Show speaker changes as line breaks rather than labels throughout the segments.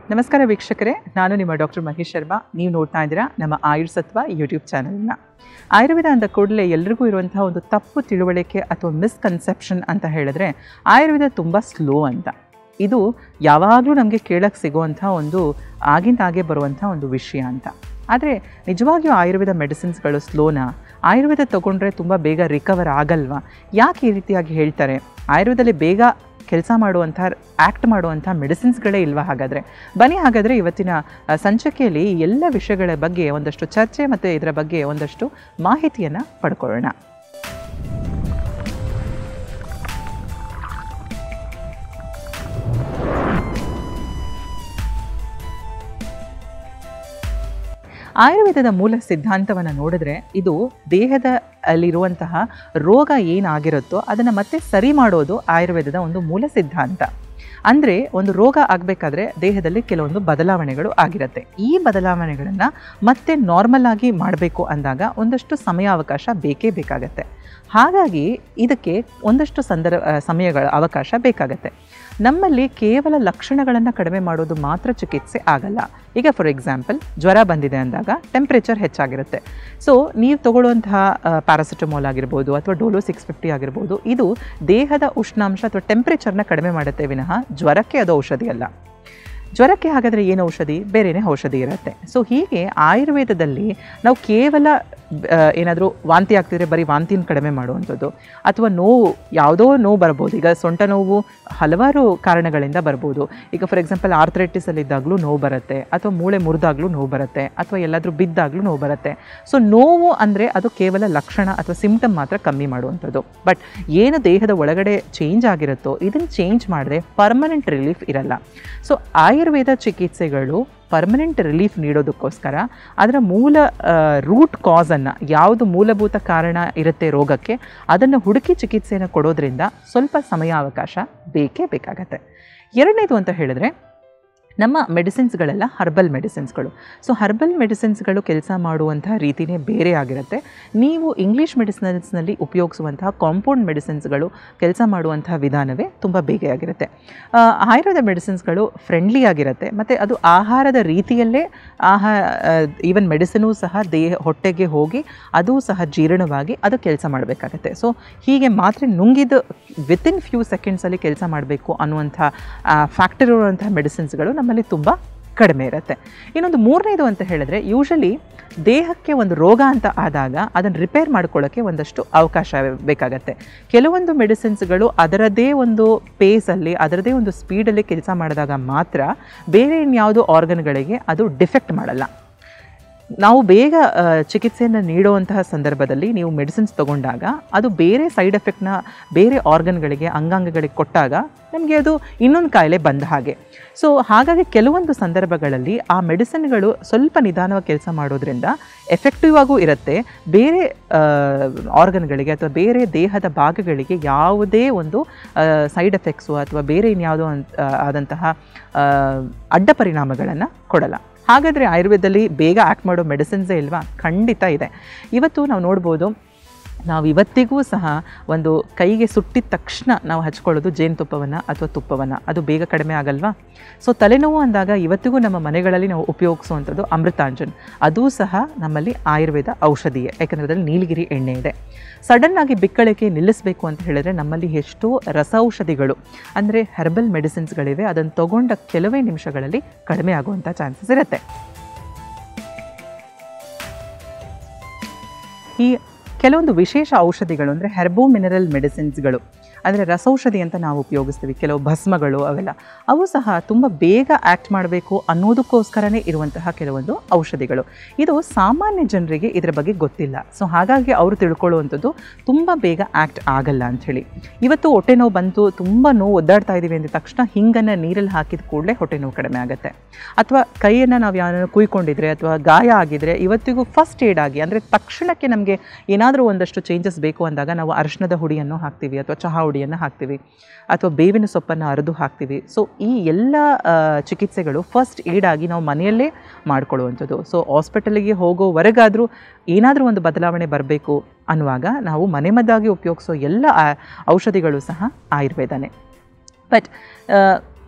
ನಮಸ್ಕಾರ ವೀಕ್ಷಕರೇ ನಾನು ನಿಮ್ಮ ಡಾಕ್ಟರ್ ಮಹೇಶ್ ಶರ್ಮಾ ನೀವು ನೋಡ್ತಾ ಇದ್ದೀರಾ ನಮ್ಮ ಆಯುರ್ಸತ್ವ ಯೂಟ್ಯೂಬ್ ಚಾನಲ್ನ ಆಯುರ್ವೇದ ಅಂದ ಕೂಡಲೇ ಎಲ್ರಿಗೂ ಇರುವಂತಹ ಒಂದು ತಪ್ಪು ತಿಳುವಳಿಕೆ ಅಥವಾ ಮಿಸ್ಕನ್ಸೆಪ್ಷನ್ ಅಂತ ಹೇಳಿದ್ರೆ ಆಯುರ್ವೇದ ತುಂಬ ಸ್ಲೋ ಅಂತ ಇದು ಯಾವಾಗಲೂ ನಮಗೆ ಕೇಳಕ್ಕೆ ಸಿಗುವಂಥ ಒಂದು ಆಗಿಂದಾಗೆ ಬರುವಂಥ ಒಂದು ವಿಷಯ ಅಂತ ಆದರೆ ನಿಜವಾಗಿಯೂ ಆಯುರ್ವೇದ ಮೆಡಿಸಿನ್ಸ್ಗಳು ಸ್ಲೋನಾ ಆಯುರ್ವೇದ ತೊಗೊಂಡ್ರೆ ತುಂಬ ಬೇಗ ರಿಕವರ್ ಆಗಲ್ವಾ ಯಾಕೆ ಈ ರೀತಿಯಾಗಿ ಹೇಳ್ತಾರೆ ಆಯುರ್ವೇದದಲ್ಲಿ ಬೇಗ ಕೆಲಸ ಮಾಡುವಂಥ ಆ್ಯಕ್ಟ್ ಮಾಡುವಂಥ ಮೆಡಿಸಿನ್ಸ್ಗಳೇ ಇಲ್ವಾ ಹಾಗಾದರೆ ಬನ್ನಿ ಹಾಗಾದರೆ ಇವತ್ತಿನ ಆ, ಸಂಚಿಕೆಯಲ್ಲಿ ಈ ಎಲ್ಲ ವಿಷಯಗಳ ಬಗ್ಗೆ ಒಂದಷ್ಟು ಚರ್ಚೆ ಮತ್ತು ಇದರ ಬಗ್ಗೆ ಒಂದಷ್ಟು ಮಾಹಿತಿಯನ್ನು ಪಡ್ಕೊಳ್ಳೋಣ ಆಯುರ್ವೇದದ ಮೂಲ ಸಿದ್ಧಾಂತವನ್ನು ನೋಡಿದ್ರೆ ಇದು ದೇಹದ ಅಲ್ಲಿರುವಂತಹ ರೋಗ ಏನಾಗಿರುತ್ತೋ ಅದನ್ನು ಮತ್ತೆ ಸರಿ ಮಾಡೋದು ಆಯುರ್ವೇದದ ಒಂದು ಮೂಲ ಸಿದ್ಧಾಂತ ಅಂದರೆ ಒಂದು ರೋಗ ಆಗಬೇಕಾದ್ರೆ ದೇಹದಲ್ಲಿ ಕೆಲವೊಂದು ಬದಲಾವಣೆಗಳು ಆಗಿರುತ್ತೆ ಈ ಬದಲಾವಣೆಗಳನ್ನು ಮತ್ತೆ ನಾರ್ಮಲ್ ಆಗಿ ಮಾಡಬೇಕು ಅಂದಾಗ ಒಂದಷ್ಟು ಸಮಯಾವಕಾಶ ಬೇಕೇ ಬೇಕಾಗತ್ತೆ ಹಾಗಾಗಿ ಇದಕ್ಕೆ ಒಂದಷ್ಟು ಸಂದರ್ಭ ಆ, ಸಮಯಗಳ ಅವಕಾಶ ಬೇಕಾಗತ್ತೆ ನಮ್ಮಲ್ಲಿ ಕೇವಲ ಲಕ್ಷಣಗಳನ್ನು ಕಡಿಮೆ ಮಾಡೋದು ಮಾತ್ರ ಚಿಕಿತ್ಸೆ ಆಗಲ್ಲ ಈಗ ಫಾರ್ ಎಕ್ಸಾಂಪಲ್ ಜ್ವರ ಬಂದಿದೆ ಅಂದಾಗ ಟೆಂಪ್ರೇಚರ್ ಹೆಚ್ಚಾಗಿರುತ್ತೆ ಸೊ ನೀವು ತಗೊಳ್ಳುವಂತಹ ಪ್ಯಾರಾಸಿಟಮೋಲ್ ಆಗಿರ್ಬೋದು ಅಥವಾ ಡೋಲೋ ಸಿಕ್ಸ್ ಫಿಫ್ಟಿ ಆಗಿರ್ಬೋದು ಇದು ದೇಹದ ಉಷ್ಣಾಂಶ ಅಥವಾ ಟೆಂಪ್ರೇಚರ್ನ ಕಡಿಮೆ ಮಾಡುತ್ತೆ ವಿನಃ ಜ್ವರಕ್ಕೆ ಅದು ಔಷಧಿ ಅಲ್ಲ ಜ್ವರಕ್ಕೆ ಹಾಗಾದರೆ ಏನು ಔಷಧಿ ಬೇರೆಯೇ ಔಷಧಿ ಇರುತ್ತೆ ಸೊ ಹೀಗೆ ಆಯುರ್ವೇದದಲ್ಲಿ ನಾವು ಕೇವಲ ಏನಾದರೂ ವಾಂತಿ ಆಗ್ತಿದ್ರೆ ಬರೀ ವಾಂತಿನ ಕಡಿಮೆ ಮಾಡುವಂಥದ್ದು ಅಥವಾ ನೋವು ಯಾವುದೋ ನೋವು ಬರ್ಬೋದು ಈಗ ಸೊಂಟ ನೋವು ಹಲವಾರು ಕಾರಣಗಳಿಂದ ಬರ್ಬೋದು ಈಗ ಫಾರ್ ಎಕ್ಸಾಂಪಲ್ ಆರ್ಥ್ರೈಟಿಸಲ್ಲಿದ್ದಾಗಲೂ ನೋವು ಬರುತ್ತೆ ಅಥವಾ ಮೂಳೆ ಮುರಿದಾಗಲೂ ನೋವು ಬರುತ್ತೆ ಅಥವಾ ಎಲ್ಲಾದರೂ ಬಿದ್ದಾಗಲೂ ನೋವು ಬರುತ್ತೆ ಸೊ ನೋವು ಅಂದರೆ ಅದು ಕೇವಲ ಲಕ್ಷಣ ಅಥವಾ ಸಿಂಪ್ಟಮ್ ಮಾತ್ರ ಕಮ್ಮಿ ಮಾಡುವಂಥದ್ದು ಬಟ್ ಏನು ದೇಹದ ಒಳಗಡೆ ಚೇಂಜ್ ಆಗಿರುತ್ತೋ ಇದನ್ನು ಚೇಂಜ್ ಮಾಡದೆ ಪರ್ಮನೆಂಟ್ ರಿಲೀಫ್ ಇರಲ್ಲ ಸೊ ಆಯುರ್ವೇದ ಚಿಕಿತ್ಸೆಗಳು ಪರ್ಮನೆಂಟ್ ರಿಲೀಫ್ ನೀಡೋದಕ್ಕೋಸ್ಕರ ಅದರ ಮೂಲ ರೂಟ್ ಕಾಸನ್ನು ಯಾವುದು ಮೂಲಭೂತ ಕಾರಣ ಇರುತ್ತೆ ರೋಗಕ್ಕೆ ಅದನ್ನು ಹುಡುಕಿ ಚಿಕಿತ್ಸೆಯನ್ನು ಕೊಡೋದ್ರಿಂದ ಸ್ವಲ್ಪ ಸಮಯಾವಕಾಶ ಬೇಕೇ ಬೇಕಾಗತ್ತೆ ಎರಡನೇದು ಅಂತ ಹೇಳಿದ್ರೆ ನಮ್ಮ ಮೆಡಿಸಿನ್ಸ್ಗಳೆಲ್ಲ ಹರ್ಬಲ್ ಮೆಡಿಸಿನ್ಸ್ಗಳು ಸೊ ಹರ್ಬಲ್ ಮೆಡಿಸಿನ್ಸ್ಗಳು ಕೆಲಸ ಮಾಡುವಂತಹ ರೀತಿಯೇ ಬೇರೆ ಆಗಿರುತ್ತೆ ನೀವು ಇಂಗ್ಲೀಷ್ ಮೆಡಿಸಿನ್ಸ್ನಲ್ಲಿ ಉಪಯೋಗಿಸುವಂತಹ ಕಾಂಪೌಂಡ್ ಮೆಡಿಸಿನ್ಸ್ಗಳು ಕೆಲಸ ಮಾಡುವಂತಹ ವಿಧಾನವೇ ತುಂಬ ಬೇಗ ಆಗಿರುತ್ತೆ ಆ, ಆಯುರ್ವೇದ ಮೆಡಿಸಿನ್ಸ್ಗಳು ಫ್ರೆಂಡ್ಲಿ ಆಗಿರುತ್ತೆ ಮತ್ತು ಅದು ಆಹಾರದ ರೀತಿಯಲ್ಲೇ ಆಹಾರ ಈವನ್ ಮೆಡಿಸಿನೂ ಸಹ ದೇಹ ಹೊಟ್ಟೆಗೆ ಹೋಗಿ ಅದು ಸಹ ಜೀರ್ಣವಾಗಿ ಅದು ಕೆಲಸ ಮಾಡಬೇಕಾಗತ್ತೆ ಸೊ ಹೀಗೆ ಮಾತ್ರೆ ನುಂಗಿದ ವಿತಿನ್ ಫ್ಯೂ ಸೆಕೆಂಡ್ಸಲ್ಲಿ ಕೆಲಸ ಮಾಡಬೇಕು ಅನ್ನುವಂಥ ಫ್ಯಾಕ್ಟರ್ ಇರುವಂಥ ಮೆಡಿಸಿನ್ಸ್ಗಳು ನಮ್ಮಲ್ಲಿ ತುಂಬ ಕಡಿಮೆ ಇರುತ್ತೆ ಇನ್ನೊಂದು ಮೂರನೇದು ಅಂತ ಹೇಳಿದ್ರೆ ಯೂಶಲಿ ದೇಹಕ್ಕೆ ಒಂದು ರೋಗ ಅಂತ ಆದಾಗ ಅದನ್ನು ರಿಪೇರ್ ಮಾಡ್ಕೊಳ್ಳೋಕ್ಕೆ ಒಂದಷ್ಟು ಅವಕಾಶ ಬೇಕಾಗತ್ತೆ ಕೆಲವೊಂದು ಮೆಡಿಸಿನ್ಸ್ಗಳು ಅದರದೇ ಒಂದು ಪೇಸಲ್ಲಿ ಅದರದೇ ಒಂದು ಸ್ಪೀಡಲ್ಲಿ ಕೆಲಸ ಮಾಡಿದಾಗ ಮಾತ್ರ ಬೇರೆ ಇನ್ಯಾವುದೋ ಆರ್ಗನ್ಗಳಿಗೆ ಅದು ಡಿಫೆಕ್ಟ್ ಮಾಡಲ್ಲ ನಾವು ಬೇಗ ಆ, ಚಿಕಿತ್ಸೆಯನ್ನು ನೀಡುವಂತಹ ಸಂದರ್ಭದಲ್ಲಿ ನೀವು ಮೆಡಿಸಿನ್ಸ್ ತಗೊಂಡಾಗ ಅದು ಬೇರೆ ಸೈಡ್ ಎಫೆಕ್ಟ್ನ ಬೇರೆ ಆರ್ಗನ್ಗಳಿಗೆ ಅಂಗಾಂಗಗಳಿಗೆ ಕೊಟ್ಟಾಗ ನಮಗೆ ಅದು ಇನ್ನೊಂದು ಕಾಯಿಲೆ ಬಂದ ಹಾಗೆ ಸೊ ಹಾಗಾಗಿ ಕೆಲವೊಂದು ಸಂದರ್ಭಗಳಲ್ಲಿ ಆ ಮೆಡಿಸಿನ್ಗಳು ಸ್ವಲ್ಪ ನಿಧಾನವಾಗಿ ಕೆಲಸ ಮಾಡೋದ್ರಿಂದ ಎಫೆಕ್ಟಿವ್ ಆಗೂ ಇರುತ್ತೆ ಬೇರೆ ಆರ್ಗನ್ಗಳಿಗೆ ಅಥವಾ ಬೇರೆ ದೇಹದ ಭಾಗಗಳಿಗೆ ಯಾವುದೇ ಒಂದು ಸೈಡ್ ಎಫೆಕ್ಟ್ಸು ಅಥವಾ ಬೇರೆ ಇನ್ಯಾವುದೋ ಅಂತ ಆದಂತಹ ಆ, ಅಡ್ಡ ಪರಿಣಾಮಗಳನ್ನು ಕೊಡಲ್ಲ ಹಾಗಾದರೆ ಆಯುರ್ವೇದದಲ್ಲಿ ಬೇಗ ಆ್ಯಕ್ಟ್ ಮಾಡೋ ಮೆಡಿಸಿನ್ಸೇ ಇಲ್ವಾ ಖಂಡಿತ ಇದೆ ಇವತ್ತು ನಾವು ನೋಡ್ಬೋದು ನಾವು ಇವತ್ತಿಗೂ ಸಹ ಒಂದು ಕೈಗೆ ಸುಟ್ಟಿದ ತಕ್ಷಣ ನಾವು ಹಚ್ಕೊಳ್ಳೋದು ಜೇನುತುಪ್ಪವನ್ನು ಅಥವಾ ತುಪ್ಪವನ್ನು ಅದು ಬೇಗ ಕಡಿಮೆ ಆಗಲ್ವಾ ಸೊ ತಲೆನೋವು ಅಂದಾಗ ಇವತ್ತಿಗೂ ನಮ್ಮ ಮನೆಗಳಲ್ಲಿ ನಾವು ಉಪಯೋಗಿಸುವಂಥದ್ದು ಅಮೃತಾಂಜನ್ ಅದೂ ಸಹ ನಮ್ಮಲ್ಲಿ ಆಯುರ್ವೇದ ಔಷಧಿಯೇ ಯಾಕಂದರೆ ಅದರಲ್ಲಿ ನೀಲಗಿರಿ ಎಣ್ಣೆ ಇದೆ ಸಡನ್ನಾಗಿ ಬಿಕ್ಕಳಿಕೆ ನಿಲ್ಲಿಸಬೇಕು ಅಂತ ಹೇಳಿದ್ರೆ ನಮ್ಮಲ್ಲಿ ಎಷ್ಟೋ ರಸೌಷಧಿಗಳು ಅಂದರೆ ಹೆರ್ಬಲ್ ಮೆಡಿಸಿನ್ಸ್ಗಳಿವೆ ಅದನ್ನು ತಗೊಂಡ ಕೆಲವೇ ನಿಮಿಷಗಳಲ್ಲಿ ಕಡಿಮೆ ಆಗುವಂಥ ಚಾನ್ಸಸ್ ಇರುತ್ತೆ ಈ ಕೆಲವೊಂದು ವಿಶೇಷ ಔಷಧಿಗಳು ಅಂದರೆ ಹೆರ್ಬೋ ಮಿನರಲ್ ಮೆಡಿಸಿನ್ಸ್ಗಳು ಅಂದರೆ ರಸೌಷಧಿ ಅಂತ ನಾವು ಉಪಯೋಗಿಸ್ತೀವಿ ಕೆಲವು ಭಸ್ಮಗಳು ಅವೆಲ್ಲ ಅವು ಸಹ ತುಂಬ ಬೇಗ ಆ್ಯಕ್ಟ್ ಮಾಡಬೇಕು ಅನ್ನೋದಕ್ಕೋಸ್ಕರನೇ ಇರುವಂತಹ ಕೆಲವೊಂದು ಔಷಧಿಗಳು ಇದು ಸಾಮಾನ್ಯ ಜನರಿಗೆ ಇದರ ಬಗ್ಗೆ ಗೊತ್ತಿಲ್ಲ ಸೊ ಹಾಗಾಗಿ ಅವರು ತಿಳ್ಕೊಳ್ಳುವಂಥದ್ದು ತುಂಬ ಬೇಗ ಆ್ಯಕ್ಟ್ ಆಗಲ್ಲ ಅಂಥೇಳಿ ಇವತ್ತು ಹೊಟ್ಟೆ ನೋವು ಬಂತು ತುಂಬ ನೋವು ಒದ್ದಾಡ್ತಾ ಇದ್ದೀವಿ ಅಂದ ತಕ್ಷಣ ಹಿಂಗನ್ನು ನೀರಲ್ಲಿ ಹಾಕಿದ ಕೂಡಲೇ ಹೊಟ್ಟೆ ನೋವು ಕಡಿಮೆ ಆಗುತ್ತೆ ಅಥವಾ ಕೈಯನ್ನು ನಾವು ಯಾರು ಕುಯ್ಕೊಂಡಿದ್ರೆ ಅಥವಾ ಗಾಯ ಆಗಿದ್ರೆ ಇವತ್ತಿಗೂ ಫಸ್ಟ್ ಏಡ್ ಆಗಿ ಅಂದರೆ ತಕ್ಷಣಕ್ಕೆ ನಮಗೆ ಏನಾದರೂ ಒಂದಷ್ಟು ಚೇಂಜಸ್ ಬೇಕು ಅಂದಾಗ ನಾವು ಅರಿಶಿಣದ ಹುಡಿಯನ್ನು ಹಾಕ್ತೀವಿ ಅಥವಾ ಚಹಾ ಹುಡಿಯನ್ನು ಹಾಕ್ತೀವಿ ಅಥವಾ ಬೇವಿನ ಸೊಪ್ಪನ್ನು ಅರೆದು ಹಾಕ್ತೀವಿ ಸೊ ಈ ಎಲ್ಲ ಆ, ಚಿಕಿತ್ಸೆಗಳು ಫಸ್ಟ್ ಏಡ್ ಆಗಿ ನಾವು ಮನೆಯಲ್ಲೇ ಮಾಡ್ಕೊಳ್ಳುವಂಥದ್ದು ಸೊ ಹಾಸ್ಪಿಟಲಿಗೆ ಹೋಗೋವರೆಗಾದರೂ ಏನಾದರೂ ಒಂದು ಬದಲಾವಣೆ ಬರಬೇಕು ಅನ್ನುವಾಗ ನಾವು ಮನೆಮದ್ದಾಗಿ ಉಪಯೋಗಿಸೋ ಎಲ್ಲ ಆ, ಔಷಧಿಗಳು ಸಹ ಆಯುರ್ವೇದನೇ ಬಟ್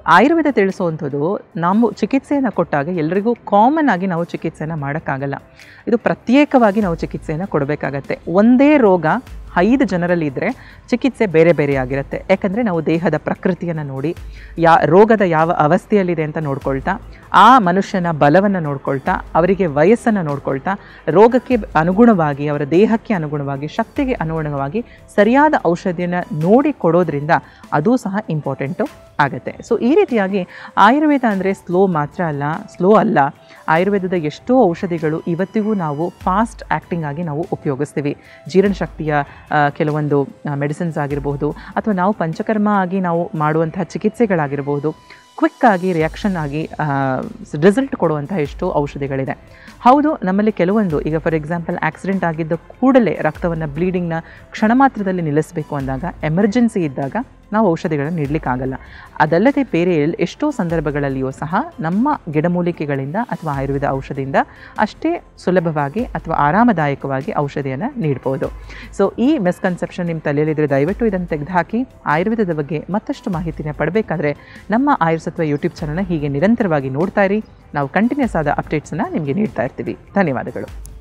ಆಯುರ್ವೇದ ತಿಳಿಸುವಂಥದ್ದು ನಾವು ಚಿಕಿತ್ಸೆಯನ್ನು ಕೊಟ್ಟಾಗ ಎಲ್ರಿಗೂ ಕಾಮನ್ ಆಗಿ ನಾವು ಚಿಕಿತ್ಸೆಯನ್ನು ಮಾಡೋಕ್ಕಾಗಲ್ಲ ಇದು ಪ್ರತ್ಯೇಕವಾಗಿ ನಾವು ಚಿಕಿತ್ಸೆಯನ್ನು ಕೊಡಬೇಕಾಗತ್ತೆ ಒಂದೇ ರೋಗ ಐದು ಜನರಲ್ಲಿ ಇದ್ದರೆ ಚಿಕಿತ್ಸೆ ಬೇರೆ ಬೇರೆ ಆಗಿರುತ್ತೆ ಯಾಕಂದರೆ ನಾವು ದೇಹದ ಪ್ರಕೃತಿಯನ್ನು ನೋಡಿ ಯಾ ರೋಗದ ಯಾವ ಅವಸ್ಥೆಯಲ್ಲಿದೆ ಅಂತ ನೋಡ್ಕೊಳ್ತಾ ಆ ಮನುಷ್ಯನ ಬಲವನ್ನು ನೋಡ್ಕೊಳ್ತಾ ಅವರಿಗೆ ವಯಸ್ಸನ್ನು ನೋಡ್ಕೊಳ್ತಾ ರೋಗಕ್ಕೆ ಅನುಗುಣವಾಗಿ ಅವರ ದೇಹಕ್ಕೆ ಅನುಗುಣವಾಗಿ ಶಕ್ತಿಗೆ ಅನುಗುಣವಾಗಿ ಸರಿಯಾದ ಔಷಧಿಯನ್ನು ನೋಡಿ ಕೊಡೋದ್ರಿಂದ ಅದೂ ಸಹ ಇಂಪಾರ್ಟೆಂಟು ಆಗುತ್ತೆ ಸೊ ಈ ರೀತಿಯಾಗಿ ಆಯುರ್ವೇದ ಅಂದರೆ ಸ್ಲೋ ಮಾತ್ರ ಅಲ್ಲ ಸ್ಲೋ ಅಲ್ಲ ಆಯುರ್ವೇದದ ಎಷ್ಟೋ ಔಷಧಿಗಳು ಇವತ್ತಿಗೂ ನಾವು ಫಾಸ್ಟ್ ಆ್ಯಕ್ಟಿಂಗ್ ಆಗಿ ನಾವು ಉಪಯೋಗಿಸ್ತೀವಿ ಜೀರ್ಣಶಕ್ತಿಯ ಆ, ಕೆಲವೊಂದು ಮೆಡಿಸಿನ್ಸ್ ಆಗಿರಬಹುದು ಅಥವಾ ನಾವು ಪಂಚಕರ್ಮ ಆಗಿ ನಾವು ಮಾಡುವಂತಹ ಚಿಕಿತ್ಸೆಗಳಾಗಿರಬಹುದು ಕ್ವಿಕ್ ಆಗಿ ರಿಯಾಕ್ಷನ್ ಆಗಿ ರಿಸಲ್ಟ್ ಕೊಡುವಂತಹ ಎಷ್ಟೋ ಔಷಧಿಗಳಿದೆ ಹೌದು ನಮ್ಮಲ್ಲಿ ಕೆಲವೊಂದು ಈಗ ಫಾರ್ ಎಕ್ಸಾಂಪಲ್ ಆಕ್ಸಿಡೆಂಟ್ ಆಗಿದ್ದ ಕೂಡಲೇ ರಕ್ತವನ್ನು ಬ್ಲೀಡಿಂಗ್ನ ಕ್ಷಣ ಮಾತ್ರದಲ್ಲಿ ನಿಲ್ಲಿಸಬೇಕು ಅಂದಾಗ ಎಮರ್ಜೆನ್ಸಿ ಇದ್ದಾಗ ನಾವು ಔಷಧಿಗಳನ್ನು ನೀಡಲಿಕ್ಕಾಗಲ್ಲ ಅದಲ್ಲದೆ ಬೇರೆ ಎಲ್- ಎಷ್ಟೋ ಸಂದರ್ಭಗಳಲ್ಲಿಯೂ ಸಹ ನಮ್ಮ ಗಿಡಮೂಲಿಕೆಗಳಿಂದ ಅಥವಾ ಆಯುರ್ವೇದ ಔಷಧಿಯಿಂದ ಅಷ್ಟೇ ಸುಲಭವಾಗಿ ಅಥವಾ ಆರಾಮದಾಯಕವಾಗಿ ಔಷಧಿಯನ್ನು ನೀಡ್ಬೋದು ಸೊ ಈ ಮಿಸ್ಕನ್ಸೆಪ್ಷನ್ ನಿಮ್ಮ ತಲೆಯಲ್ಲಿದ್ದರೆ ದಯವಿಟ್ಟು ಇದನ್ನು ತೆಗೆದುಹಾಕಿ ಆಯುರ್ವೇದದ ಬಗ್ಗೆ ಮತ್ತಷ್ಟು ಮಾಹಿತಿನ ಪಡಬೇಕಾದ್ರೆ ನಮ್ಮ ಆಯುರ್ಸತ್ವ ಯೂಟ್ಯೂಬ್ ಚಾನಲ್ನ ಹೀಗೆ ನಿರಂತರವಾಗಿ ನೋಡ್ತಾ ಇರಿ ನಾವು ಕಂಟಿನ್ಯೂಸ್ ಆದ ಅಪ್ಡೇಟ್ಸನ್ನು ನಿಮಗೆ ನೀಡ್ತಾ ಇರ್ತೀವಿ ಧನ್ಯವಾದಗಳು